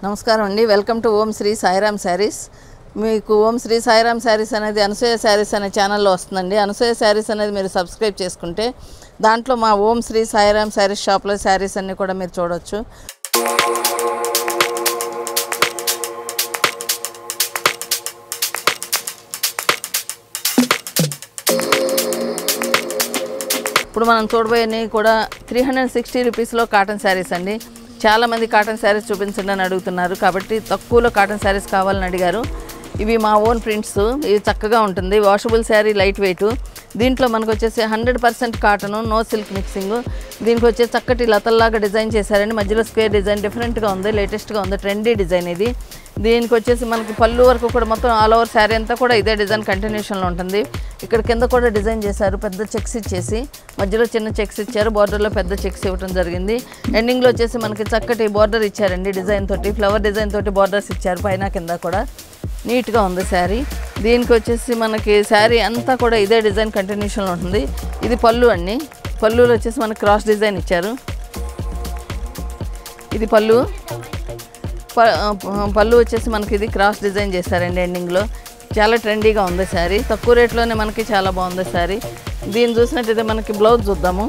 నమస్కారం అండి welcome to Om Sri Sairam sarees మీకు ఓం శ్రీ సాయిరామ్ శారీస్ అనేది అనసూయ శారీస్ అనే ఛానల్లో వస్తుందండి అనసూయ శారీస్ అనేది మీరు సబ్స్క్రైబ్ చేసుకుంటే దాంట్లో మా ఓం శ్రీ సాయిరామ్ శారీస్ షాప్లో శారీస్ అన్నీ కూడా మీరు చూడొచ్చు ఇప్పుడు మనం చూడబోయేవి కూడా త్రీ హండ్రెడ్ సిక్స్టీ రూపీస్లో కాటన్ శారీస్ అండి చాలామంది కాటన్ శారీస్ చూపించండి అని అడుగుతున్నారు కాబట్టి తక్కువలో కాటన్ శారీస్ కావాలని అడిగారు ఇవి మా ఓన్ ప్రింట్స్ ఇవి చక్కగా ఉంటుంది వాషబుల్ శారీ లైట్ వెయిట్ దీంట్లో మనకు వచ్చేసి hundred percent cotton no silk mixing దీనికి వచ్చే చక్కటి లతల్లాగా డిజైన్ చేశారండి మధ్యలో స్క్వేర్ డిజైన్ డిఫరెంట్గా ఉంది లేటెస్ట్గా ఉంది ట్రెండీ డిజైన్ ఇది దీనికి వచ్చేసి మనకి పళ్ళు వరకు కూడా మొత్తం ఆల్ ఓవర్ శారీ అంతా కూడా ఇదే డిజైన్ కంటిన్యూషన్లో ఉంటుంది ఇక్కడ కింద కూడా డిజైన్ చేశారు పెద్ద చెక్స్ ఇచ్చేసి మధ్యలో చిన్న చెక్స్ ఇచ్చారు బార్డర్లో పెద్ద చెక్స్ ఇవ్వడం జరిగింది ఎండింగ్లో వచ్చేసి మనకి చక్కటి బార్డర్ ఇచ్చారండి డిజైన్ తోటి ఫ్లవర్ డిజైన్ తోటి బార్డర్స్ ఇచ్చారు పైన కింద కూడా నీట్గా ఉంది శారీ దీనికి వచ్చేసి మనకి శారీ అంతా కూడా ఇదే డిజైన్ కంటిన్యూషన్లో ఉంటుంది ఇది పళ్ళు అండి పళ్ళులో వచ్చేసి మనకి క్రాస్ డిజైన్ ఇచ్చారు ఇది పళ్ళు ప- పళ్ళు వచ్చేసి మనకి ఇది క్రాస్ డిజైన్ చేశారండి ఎండింగ్లో చాలా ట్రెండీగా ఉంది శారీ తక్కువ రేట్లోనే మనకి చాలా బాగుంది శారీ దీన్ని చూసినట్టయితే మనకి బ్లౌజ్ చూద్దాము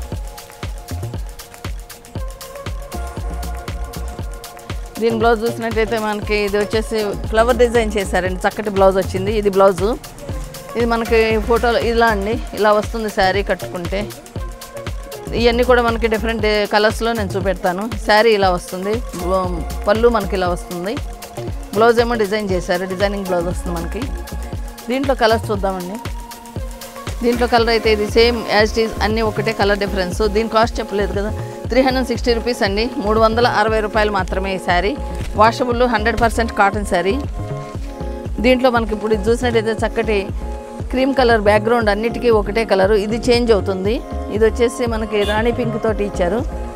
దీని బ్లౌజ్ చూసినట్టయితే మనకి ఇది వచ్చేసి ఫ్లవర్ డిజైన్ చేశారండి చక్కటి బ్లౌజ్ వచ్చింది ఇది బ్లౌజు ఇది మనకి ఫోటోలో ఇలా అండి ఇలా వస్తుంది శారీ కట్టుకుంటే ఇవన్నీ కూడా మనకి డిఫరెంట్ కలర్స్లో నేను చూపెడతాను శారీ ఇలా వస్తుంది బ్లౌ- పళ్ళు మనకి ఇలా వస్తుంది బ్లౌజ్ ఏమో డిజైన్ చేశారు డిజైనింగ్ బ్లౌజ్ వస్తుంది మనకి దీంట్లో కలర్స్ చూద్దామండి దీంట్లో కలర్ అయితే ఇది సేమ్ యాజ్ ఇట్ ఈజ్ అన్నీ ఒకటే కలర్ డిఫరెన్స్ దీని కాస్ట్ చెప్పలేదు కదా త్రీ హండ్రెడ్ సిక్స్టీ రూపీస్ అండి మూడు వందల అరవై రూపాయలు మాత్రమే ఈ sari washable hundred percent cotton sari దీంట్లో మనకి ఇప్పుడు ఇది చూసినట్టయితే చక్కటి క్రీమ్ కలర్ బ్యాక్గ్రౌండ్ అన్నిటికీ ఒకటే కలరు ఇది చేంజ్ అవుతుంది ఇది వచ్చేసి మనకి రాణి పింక్ తోటి ఇచ్చారు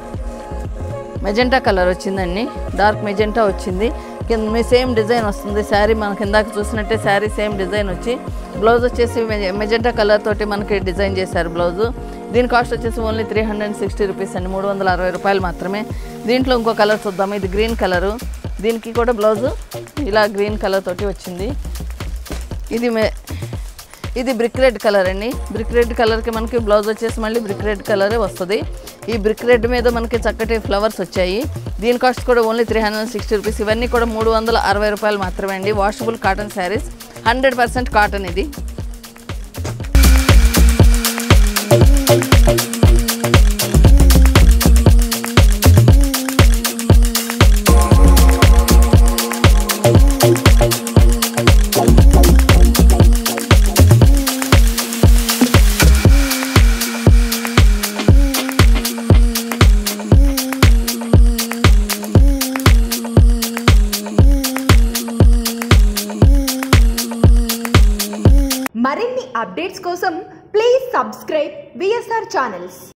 మెజెంటా కలర్ వచ్చిందండి డార్క్ మెజెంటా వచ్చింది కింద మీ సేమ్ డిజైన్ వస్తుంది శారీ మనకి ఇందాక చూసినట్టే శారీ సేమ్ డిజైన్ వచ్చి బ్లౌజ్ వచ్చేసి మెజ- మెజెంటా కలర్ తోటి మనకి డిజైన్ చేశారు బ్లౌజు దీని కాస్ట్ వచ్చేసి only three hundred sixty rupees అండి మూడు వందల అరవై రూపాయలు మాత్రెమే దీంట్లో ఇంకో కలర్ చూద్దాము ఇది గ్రీన్ కలరు దీనికి కూడా బ్లౌజు ఇలా గ్రీన్ కలర్ తోటి వచ్చింది ఇది మే ఇది బ్రిక్ రెడ్ కలర్ అండి బ్రిక్ రెడ్ కలర్కి మనకి బ్లౌజ్ వచ్చేసి మళ్ళీ బ్రిక్ రెడ్ కలరే వస్తుంది ఈ బ్రిక్ రెడ్ మీద మనకి చక్కటి ఫ్లవర్స్ వచ్చాయి దీని కాస్ట్ కూడా only three hundred sixty rupees ఇవన్నీ కూడా మూడు వందల అరవై రూపాయలు మాత్రమే అండి washable cotton saris hundred percent cotton ఇది మరిన్ని అప్డేట్స్ కోసం ప్లీజ్ సబ్స్క్రైబ్ విఎస్ఆర్ ఛానల్స్